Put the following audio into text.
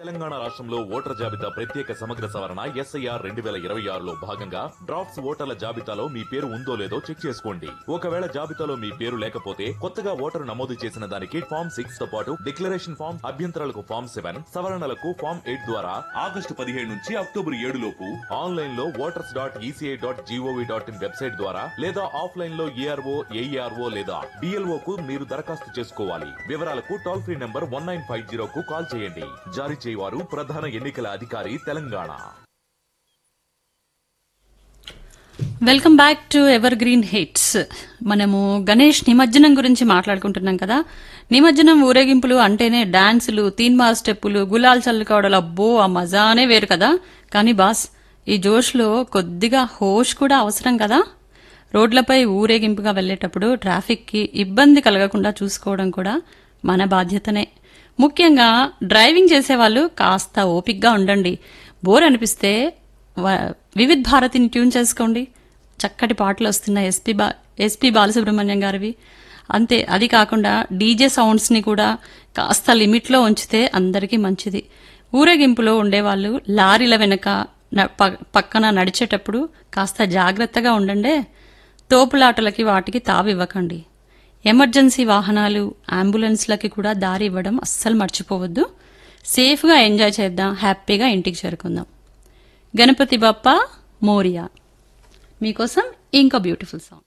తెలంగాణ రాష్ట్రంలో ఓటర్ జాబితా ప్రత్యేక సమగ్ర సవరణ ఎస్ఐఆర్ రెండు వేల ఇరవై ఆరులో భాగంగా డ్రాఫ్ట్స్ ఓటర్ల జాబితాలో మీ పేరు ఉందో లేదో చెక్ చేసుకోండి ఒకవేళ జాబితాలో మీ పేరు లేకపోతే కొత్తగా ఓటరు నమోదు చేసిన దానికి ఫామ్ సిక్స్ తో పాటు డిక్లరేషన్ ఫామ్ అభ్యంతరాలకు ఫామ్ సెవెన్ సవరణలకు ఫామ్ ఎయిట్ ద్వారా ఆగస్టు పదిహేడు నుంచి అక్టోబర్ ఏడు లోపు ఆన్లైన్ లో voters dot ECI dot GOV dot in website ద్వారా లేదా ఆఫ్లైన్ లో ఏఆర్ఓ ఏఈఆర్ఓ లేదా డిఎల్ఓ కు మీరు దరఖాస్తు చేసుకోవాలి వివరాలకు toll free number one nine five zero కు కాల్ చేయండి జారీ చేయవారు ప్రధాన ఎన్నికల అధికారి Telangana welcome back to evergreen hits మనము గణేష్ నిమజ్జనం గురించి మాట్లాడుకుంటున్నాం కదా నిమజ్జనం ఊరేగింపులు అంటేనే డాన్సులు తీన్మా స్టెప్పులు గులాల్ చల్లుకోవడాలు అబ్బో ఆ మజానే వేరు కదా కానీ బాస్ ఈ జోష్లో కొద్దిగా హోష్ కూడా అవసరం కదా రోడ్లపై ఊరేగింపుగా వెళ్లేటప్పుడు ట్రాఫిక్కి ఇబ్బంది కలగకుండా చూసుకోవడం కూడా మన బాధ్యతనే ముఖ్యంగా డ్రైవింగ్ చేసేవాళ్ళు కాస్త ఓపిక్గా ఉండండి బోర్ అనిపిస్తే వ- వివిధ్ భారతిని ట్యూన్ చేసుకోండి చక్కటి పాటలు వస్తున్నాయి ఎస్పీ బా ఎస్పీ బాలసుబ్రహ్మణ్యం గారివి అంతే అది కాకుండా డీజే సౌండ్స్ని కూడా కాస్త లిమిట్లో ఉంచితే అందరికీ మంచిది ఊరేగింపులో ఉండేవాళ్ళు లారీల వెనక న- ప- పక్కన నడిచేటప్పుడు కాస్త జాగ్రత్తగా ఉండండే తోపులాటలకి వాటికి తావివ్వకండి ఎమర్జెన్సీ వాహనాలు అంబులెన్స్లకి కూడా దారి ఇవ్వడం అస్సలు మర్చిపోవద్దు సేఫ్గా ఎంజాయ్ చేద్దాం హ్యాపీగా ఇంటికి చేరుకుందాం గణపతి బప్ప మోరియా మీకోసం ఇంకో బ్యూటిఫుల్ సాంగ్